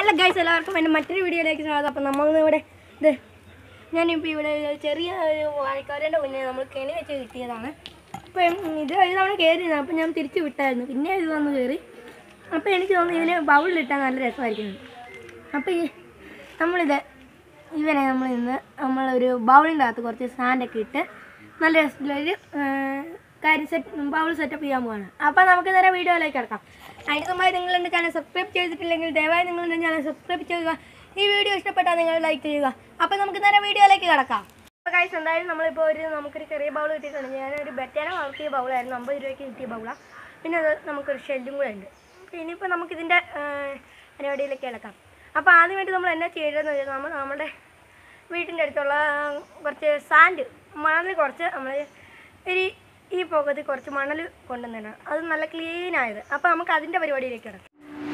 Hello guys എല്ലാവർക്കും എൻ്റെ മറ്റൊരു വീഡിയോയിലേക്ക് സ്വാഗതം അപ്പം നമ്മളിന്ന് ഇവിടെ ഇത് ഞാനിപ്പോൾ ഇവിടെ ഒരു ചെറിയ ഒരു വാഴക്കാരൻ്റെ മുന്നേ നമ്മൾ കെണി വെച്ച് കിട്ടിയതാണ് അപ്പം ഇത് ഒരു തവണ കയറിയതാണ് അപ്പം ഞാൻ തിരിച്ച് വിട്ടായിരുന്നു പിന്നെ ഇത് വന്ന് കയറി അപ്പോൾ എനിക്ക് തോന്നുന്നു ഇതിന് ബൗളിലിട്ടാൽ നല്ല രസമായിരിക്കും അപ്പോൾ ഈ നമ്മളിത് ഇവനെ നമ്മൾ ഇന്ന് നമ്മളൊരു ബൗളിൻ്റെ അകത്ത് കുറച്ച് സാൻഡൊക്കെ ഇട്ട് നല്ല രസത്തിലൊരു കാര്യം സെറ്റ് ബൗൾ സെറ്റപ്പ് ചെയ്യാൻ പോവാണ് അപ്പോൾ നമുക്ക് നേരെ വീഡിയോയിലേക്ക് കിടക്കാം അതിന് മുമ്പായി നിങ്ങൾ എൻ്റെ ചാനൽ സബ്സ്ക്രൈബ് ചെയ്തിട്ടില്ലെങ്കിൽ ദയവായി നിങ്ങൾ എൻ്റെ ചാനൽ സബ്സ്ക്രൈബ് ചെയ്യുക ഈ വീഡിയോ ഇഷ്ടപ്പെട്ടാൽ നിങ്ങൾ ലൈക്ക് ചെയ്യുക അപ്പോൾ നമുക്ക് നേരെ വീഡിയോയിലേക്ക് കിടക്കാം അപ്പോൾ കാഴ്ച എന്തായാലും നമ്മളിപ്പോൾ ഒരു നമുക്കൊരു ചെറിയ ബൗൾ കിട്ടിയിട്ടുണ്ട് ഞാനൊരു ബെറ്റാന വളർത്തിയ ബൗളായിരുന്നു അമ്പത് രൂപയ്ക്ക് കിട്ടിയ ബൗളാണ് പിന്നെ അത് നമുക്കൊരു ഷെല്ലും കൂടെ ഉണ്ട് അപ്പോൾ ഇനിയിപ്പോൾ നമുക്കിതിൻ്റെ പരിപാടിയിലേക്ക് കിടക്കാം അപ്പോൾ ആദ്യമായിട്ട് നമ്മൾ എന്നാ ചെയ്യേണ്ടതെന്ന് വെച്ചാൽ നമ്മൾ നമ്മുടെ വീട്ടിൻ്റെ അടുത്തുള്ള ആ, കുറച്ച് സാൻഡ് മണൽ കുറച്ച് നമ്മൾ ഒരു ഈ പോകത്തിൽ കുറച്ച് മണൽ കൊണ്ടുവന്നിടണം അത് നല്ല ക്ലീൻ ആയത് അപ്പോൾ നമുക്ക് അതിൻ്റെ പരിപാടിയിലേക്ക് കിടക്കാം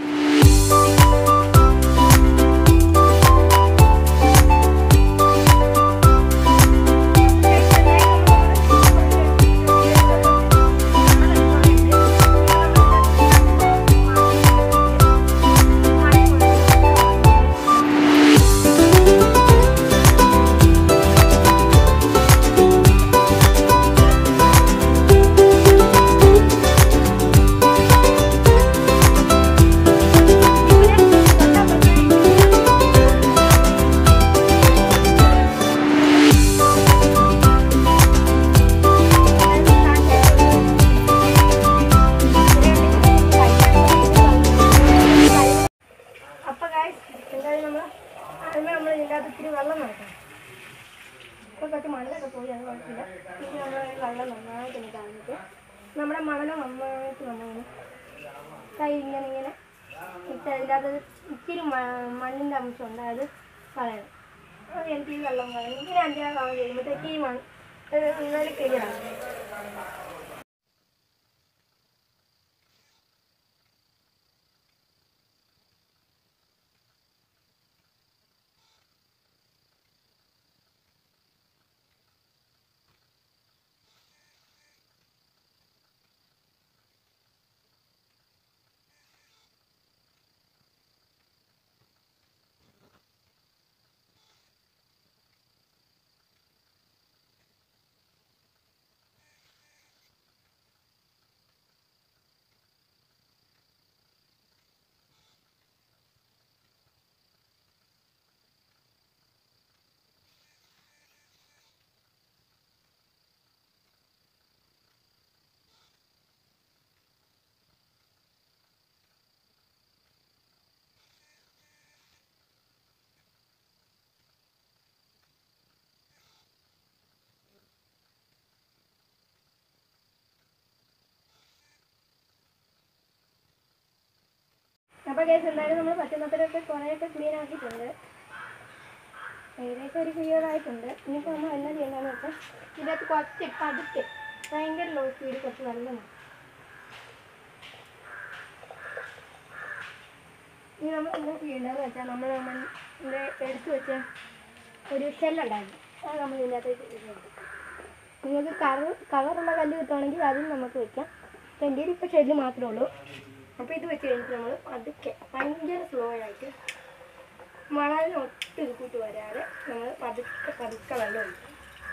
അപ്പൊ guys, എന്തായാലും നമ്മള് ആദ്യമേ നമ്മൾ ഇതിൻ്റെ അകത്ത് ഇത്തിരി വെള്ളം നടക്കണം ഇപ്പൊ കുറച്ച് മണലൊക്കെ പോയി അത് കുഴപ്പമില്ല ഇനി നമ്മൾ വെള്ളം നന്നായിട്ട് ഒന്ന് കളഞ്ഞിട്ട് നമ്മുടെ മണൽ നന്നായിട്ട് നമ്മളിങ്ങനെ കൈ ഇങ്ങനെ ഇങ്ങനെ ഇട്ട് അതിൻ്റെ അകത്ത് ഇത്തിരി മ- മണ്ണിൻ്റെ അംശം ഉണ്ട് അത് കളയണം അത് എനിക്ക് ഈ വെള്ളം കളയണം ഇങ്ങനെ അഞ്ചാറ് തവണ കഴിയുമ്പോഴത്തേക്ക് ഈ മണ്ണ് നന്നായിട്ട് ക്ലിയർ ആകും അപ്പോൾ കേസ് എന്തായാലും നമ്മൾ പറ്റുന്നത്രയൊക്കെ കുറേയൊക്കെ ക്ലീൻ ആക്കിയിട്ടുണ്ട് ഏകദേശം ഒരു ക്ലിയർ ആയിട്ടുണ്ട് ഇനിയിപ്പോൾ നമ്മൾ എന്നാ ചെയ്യേണ്ടതെന്ന് വെച്ചാൽ ഇതിനകത്ത് കുറച്ച് പതുക്കെ ഭയങ്കര ലോ സ്പീഡ് കുറച്ച് വെള്ളം വേണം. ഇനി നമ്മൾ എന്താ ചെയ്യേണ്ടതെന്ന് വെച്ചാൽ നമ്മൾ നമ്മുടെ എടുത്തു വെച്ച ഒരു ഷെല്ലുണ്ടായിരുന്നു അത് നമ്മൾ ഇതിനകത്ത് ഇടുന്നുണ്ട് നിങ്ങൾക്ക് കവർ കവറുള്ള കല്ല് കിട്ടുവാണെങ്കിൽ അതും നമുക്ക് വെക്കാം അപ്പം എൻ്റെ ഇപ്പോൾ ഷെല്ല് മാത്രമേ ഉള്ളൂ അപ്പോൾ ഇത് വെച്ച് കഴിഞ്ഞിട്ട് നമ്മൾ പതുക്കെ ഭയങ്കര സ്ലോ ആയിട്ട് മണലിന് ഒട്ടും ഇത് കൂട്ടി വരാതെ നമ്മൾ പതുക്കെ പതുക്കെ വെള്ളം ഒഴിക്കും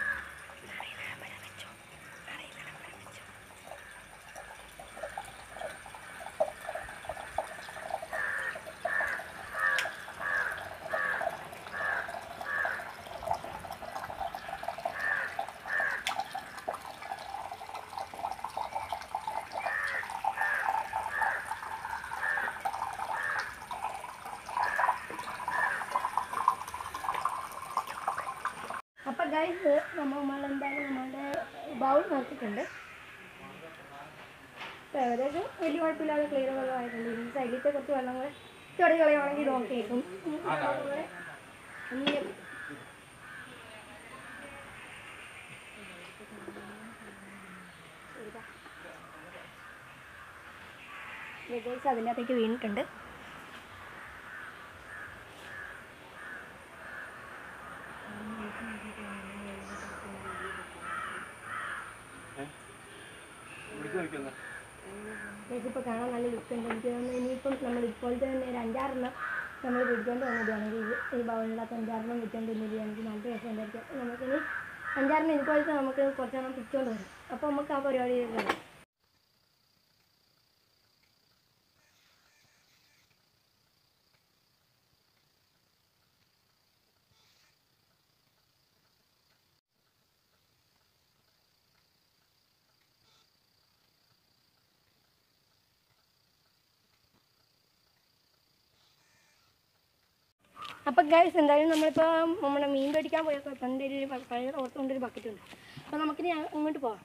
അപ്പം ഗൈസ് നമ്മൾ നമ്മൾ എന്തായാലും നമ്മളുടെ ബൗൾ നിറച്ചിട്ടുണ്ട് ഇപ്പം ഏകദേശം വലിയ കുഴപ്പമില്ലാതെ ക്ലിയർ വെള്ളമായിട്ടുണ്ട് ഈ സൈഡിലത്തെ കുറച്ച് വെള്ളം കൂടെ ചെടി കളയുവാണെങ്കിൽ ഇത് ഓക്കെ ആയിരിക്കും ഈ വെള്ളം കൂടെ ഒന്ന് ഗൈസ് അതിൻ്റെ അകത്തേക്ക് വീണിട്ടുണ്ട് ഇതിപ്പോൾ കാണാൻ നല്ല ലുക്ക് ഉണ്ട് എനിക്ക് തോന്നുന്നു ഇനിയിപ്പം നമ്മൾ ഇപ്പോഴത്തെ തന്നെ ഒരു അഞ്ചാറെണ്ണം നമ്മൾ പിടിച്ചോണ്ട് വന്നിടുകയാണെങ്കിൽ ഇത് ഈ ബൗളിനകത്ത് അഞ്ചാറിനും പിടിച്ചോണ്ട് വന്നിടുകയാണെങ്കിൽ നല്ല രസം ഉണ്ടായിരിക്കും നമുക്കിനി അഞ്ചാറിന് ഇതുപോലത്തെ നമുക്ക് കുറച്ചെണ്ണം പിടിച്ചോണ്ട് വരും അപ്പോൾ നമുക്ക് ആ പരിപാടി കാണാം അപ്പം ഗൈസ് എന്തായാലും നമ്മളിപ്പോൾ നമ്മുടെ മീൻ പിടിക്കാൻ പോയപ്പോൾ ഇപ്പം എൻ്റെ ഒരു ബ- പഴയ ഓർത്തുകൊണ്ടൊരു ബക്കറ്റ് ഉണ്ട് അപ്പോൾ നമുക്കിനി അ- അങ്ങോട്ട് പോവാം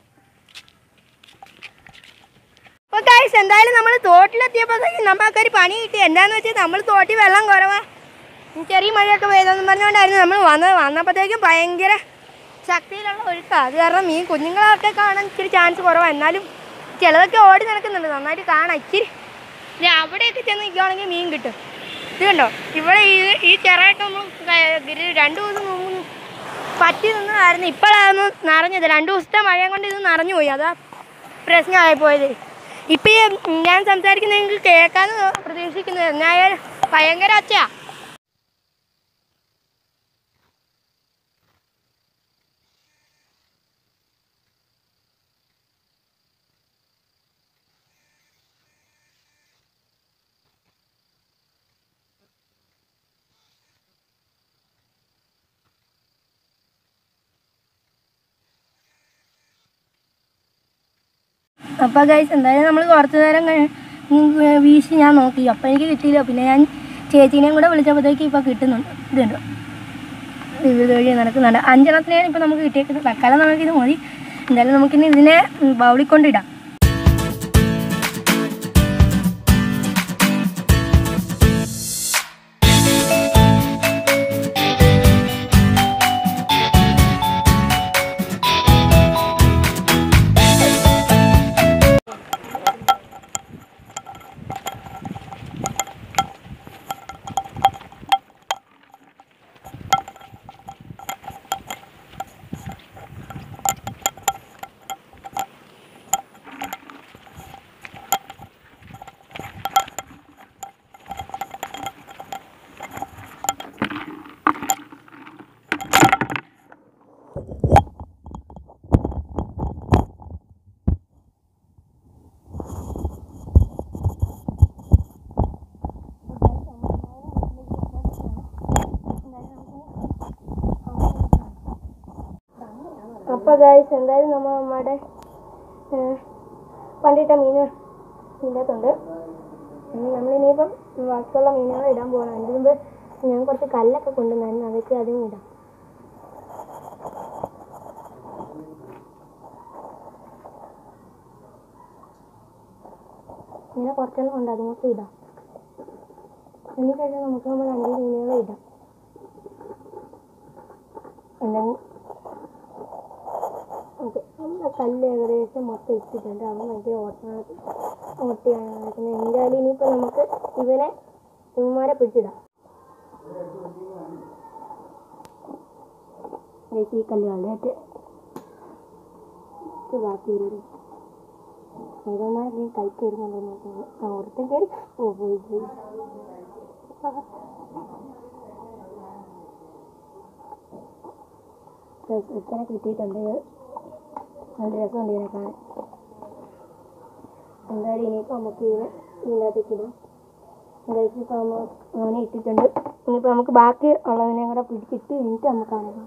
അപ്പോൾ ഗൈസ് എന്തായാലും നമ്മൾ തോട്ടിലെത്തിയപ്പോഴത്തേക്കും നമുക്കൊരു പണി കിട്ടി എന്താണെന്ന് വെച്ചാൽ നമ്മൾ തോട്ടിൽ വെള്ളം കുറവാ ചെറിയ മഴയൊക്കെ പെയ്തെന്ന് പറഞ്ഞുകൊണ്ടായിരുന്നു നമ്മൾ വന്നത് വന്നപ്പോഴത്തേക്കും ഭയങ്കര ശക്തിയിലുള്ള ഒഴുക്കാണ് അത് കാരണം മീൻ കുഞ്ഞുങ്ങളൊക്കെ കാണാൻ ഇച്ചിരി ചാൻസ് കുറവാണ് എന്നാലും ചിലതൊക്കെ ഓടി നടക്കുന്നുണ്ട് നന്നായിട്ട് കാണാം ഇച്ചിരി ഇനി അവിടെയൊക്കെ ചെന്ന് നിൽക്കുകയാണെങ്കിൽ മീൻ കിട്ടും ഇത് കണ്ടോ ഇവിടെ ഈ ഈ ചിറയൊക്കൊന്നും ഒരു രണ്ട് ദിവസം മുമ്പ് പറ്റി നിന്നതായിരുന്നു ഇപ്പോഴായിരുന്നു നിറഞ്ഞത് രണ്ട് ദിവസത്തെ മഴയും കൊണ്ട് ഇത് നിറഞ്ഞു പോയി അതാ പ്രശ്നമായി പോയത് ഇപ്പം ഈ ഞാൻ സംസാരിക്കുന്നത് നിങ്ങൾക്ക് കേൾക്കാമെന്ന് പ്രതീക്ഷിക്കുന്നത് എന്നായാലും ഭയങ്കര ഒച്ചയാ അപ്പോൾ ഗൈസ് എന്തായാലും നമ്മൾ കുറച്ച് നേരം കഴി- ഉം, ഏർ വീശി ഞാൻ നോക്കി അപ്പോൾ എനിക്ക് കിട്ടിയില്ല പിന്നെ ഞാൻ ചേച്ചീനെയും കൂടെ വിളിച്ചപ്പോഴത്തേക്ക് ഇപ്പോൾ കിട്ടുന്നുണ്ട് ഇതുണ്ട് ഇത് വഴി നടക്കുന്നുണ്ട് അഞ്ചെണ്ണത്തിനെയാണ് ഇപ്പോൾ നമുക്ക് കിട്ടിയേക്കുന്നത് തൽക്കാലം നമുക്കിത് മതി എന്തായാലും നമുക്കിനി ഇതിനെ ഉം, ബൗളിൽ കൊണ്ടിടാം അപ്പോൾ ഗൈസ് എന്തായാലും നമ്മൾ നമ്മുടെ ഏഹ്, പണ്ടിട്ട മീൻ ഇതിനകത്തുണ്ട് ഇനി നമ്മളിനിയിപ്പം ബാക്കിയുള്ള മീനുകൾ ഇടാൻ പോകണം അതിന് മുമ്പ് ഞാൻ കുറച്ച് കല്ലൊക്കെ കൊണ്ടുവന്നായിരുന്നു അതൊക്കെ അതും ഇടാം ഇങ്ങനെ കുറച്ചെണ്ണം ഉണ്ട് അത് മൊത്തം ഇടാം അതിനുശേഷം നമുക്ക് നമ്മൾ അഞ്ച് മീനുകൾ ഇടാം എന്തെങ്കിലും ഓക്കെ നമ്മുടെ കല്ല് ഏകദേശം മൊത്തം ഇട്ടിട്ടുണ്ട് അവൻ ഭയങ്കര ഓട്ടമാണ് ഓട്ടിയാണ് നടക്കുന്നത് എന്തായാലും ഇനിയിപ്പോൾ നമുക്ക് ഇവനെ ഇവന്മാരെ പിടിച്ചിടാം ഈ കല്ലുകളുടെ ഇത് ബാക്കി വരും ഏതോമാരെ കൈ കയറുന്നുണ്ടോ നോക്കുന്നത് ആ ഒരുത്തൻ കയറി ഓ പോയി പോയി ഒരുത്തനെ കിട്ടിയിട്ടുണ്ട് നല്ല രസമുണ്ട് ഇതിനെ കാണാൻ എന്തായാലും ഇനിയിപ്പോൾ നമുക്ക് ഇതിനെ ഇതിനകത്തേക്ക് ഇടാം ഇപ്പം അവനെ ഇട്ടിട്ടുണ്ട് ഇനിയിപ്പോൾ നമുക്ക് ബാക്കി ഉള്ളതിനെ കൂടെ പിടിച്ചിട്ട് കഴിഞ്ഞിട്ട് നമുക്ക് കാണാം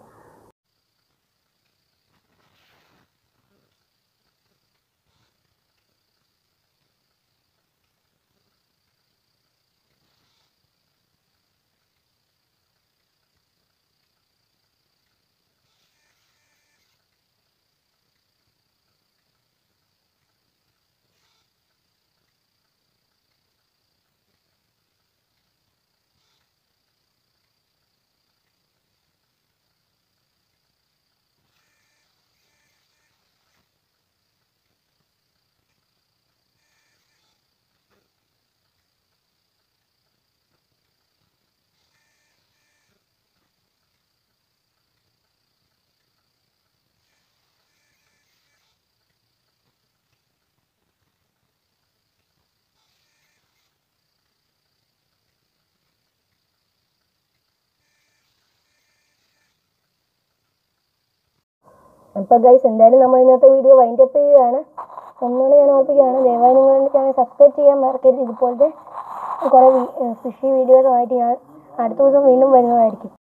അപ്പോൾ ഗൈസ് എന്തായാലും നമ്മൾ ഇന്നത്തെ വീഡിയോ വൈൻഡ് അപ്പ് ചെയ്യുകയാണ് ഒന്നുകൂടി ഞാൻ ഓർപ്പിക്കുകയാണ് ദയവായി നിങ്ങൾ എൻ്റെ ചാനൽ സബ്സ്ക്രൈബ് ചെയ്യാൻ മറക്കരുത് ഇതുപോലത്തെ കുറേ ഫിഷി വീഡിയോസുമായിട്ട് ഞാൻ അടുത്ത ദിവസം വീണ്ടും വരുന്നതായിരിക്കും